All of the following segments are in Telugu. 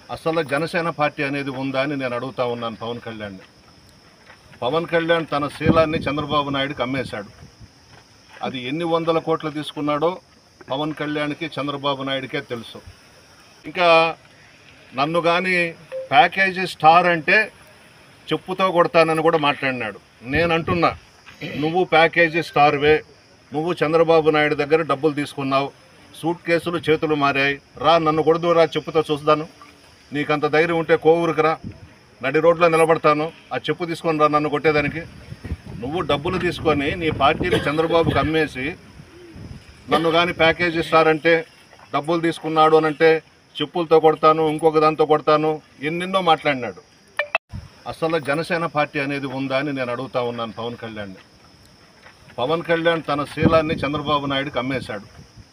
అసలు జనసేన పార్టీ అనేది ఉందా అని నేను అడుగుతా ఉన్నాను పవన్ కళ్యాణ్ని పవన్ కళ్యాణ్ తన శీలాన్ని చంద్రబాబు నాయుడుకి అమ్మేశాడు అది ఎన్ని వందల కోట్లు తీసుకున్నాడో పవన్ కళ్యాణ్కి చంద్రబాబు నాయుడికే తెలుసు ఇంకా నన్ను కానీ ప్యాకేజీ స్టార్ అంటే చెప్పుతో కొడతానని కూడా మాట్లాడినాడు నేను అంటున్నా నువ్వు ప్యాకేజీ స్టార్వే నువ్వు చంద్రబాబు నాయుడు దగ్గర డబ్బులు తీసుకున్నావు సూట్ కేసులు చేతులు మారాయి రా నన్ను కొడుదు రా చెప్పుతో చూస్తాను నీకంత ధైర్యం ఉంటే కోవూరుకు రా నడి రోడ్లో నిలబడతాను ఆ చెప్పు తీసుకొని రా నన్ను కొట్టేదానికి నువ్వు డబ్బులు తీసుకొని నీ పార్టీని చంద్రబాబుకి అమ్మేసి నన్ను కానీ ప్యాకేజ్ ఇస్తారంటే డబ్బులు తీసుకున్నాడు అని అంటే చెప్పులతో కొడతాను ఇంకొక దాంతో కొడతాను ఎన్నెన్నో మాట్లాడినాడు అసలు జనసేన పార్టీ అనేది ఉందా అని నేను అడుగుతా ఉన్నాను పవన్ కళ్యాణ్ని పవన్ కళ్యాణ్ తన శీలాన్ని చంద్రబాబు నాయుడుకి అమ్మేశాడు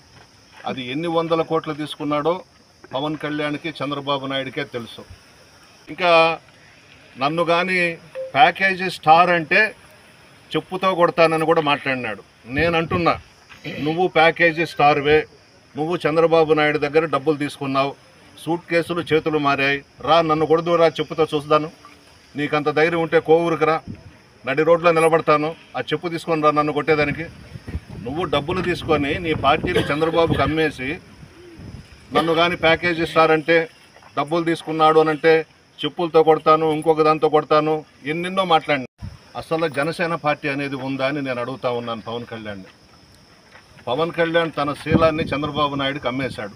అది ఎన్ని వందల కోట్లు తీసుకున్నాడో పవన్ కళ్యాణ్కి చంద్రబాబు నాయుడికే తెలుసు ఇంకా నన్ను కానీ ప్యాకేజీ స్టార్ అంటే చెప్పుతో కొడతానని కూడా మాట్లాడినాడు నేను అంటున్నా నువ్వు ప్యాకేజీ స్టార్వే నువ్వు చంద్రబాబు నాయుడు దగ్గర డబ్బులు తీసుకున్నావు సూట్ కేసులు చేతులు మారాయి రా నన్ను కొడుదు రా చెప్పుతో చూస్తాను నీకంత ధైర్యం ఉంటే కోవూరుకు రా నడి రోడ్లో నిలబడతాను ఆ చెప్పు తీసుకొని రా నన్ను కొట్టేదానికి నువ్వు డబ్బులు తీసుకొని నీ పార్టీని చంద్రబాబుకి అమ్మేసి నన్ను కానీ ప్యాకేజ్ ఇస్తారంటే డబ్బులు తీసుకున్నాడు అని అంటే చెప్పులతో కొడతాను ఇంకొక దాంతో కొడతాను ఎన్నెన్నో మాట్లాడినా అసలు జనసేన పార్టీ అనేది ఉందా అని నేను అడుగుతా ఉన్నాను పవన్ కళ్యాణ్ని పవన్ కళ్యాణ్ తన శీలాన్ని చంద్రబాబు నాయుడుకి అమ్మేశాడు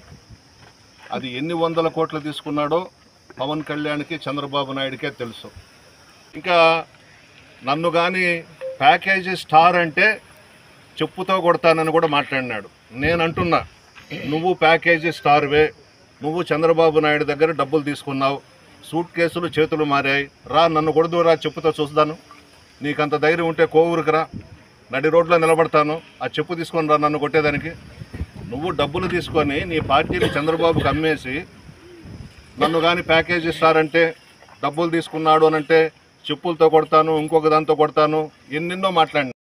అది ఎన్ని వందల కోట్లు తీసుకున్నాడో పవన్ కళ్యాణ్కి చంద్రబాబు నాయుడికే తెలుసు ఇంకా నన్ను కానీ ప్యాకేజీ స్టార్ అంటే చెప్పుతో కొడతానని కూడా మాట్లాడినాడు నేను అంటున్నా నువ్వు ప్యాకేజీ స్టార్వే నువ్వు చంద్రబాబు నాయుడు దగ్గర డబ్బులు తీసుకున్నావు సూట్ కేసులు చేతులు మారాయి రా నన్ను కొడుదు రా చెప్పుతో చూస్తాను నీకంత ధైర్యం ఉంటే కోవూరుకు రా నడి రోడ్లో నిలబడతాను ఆ చెప్పు తీసుకొని రా నన్ను కొట్టేదానికి నువ్వు డబ్బులు తీసుకొని నీ పార్టీని చంద్రబాబుకి అమ్మేసి నన్ను కానీ ప్యాకేజ్ ఇస్తారంటే డబ్బులు తీసుకున్నాడు అని అంటే చెప్పులతో కొడతాను ఇంకొక దాంతో కొడతాను ఎన్నెన్నో మాట్లాడినా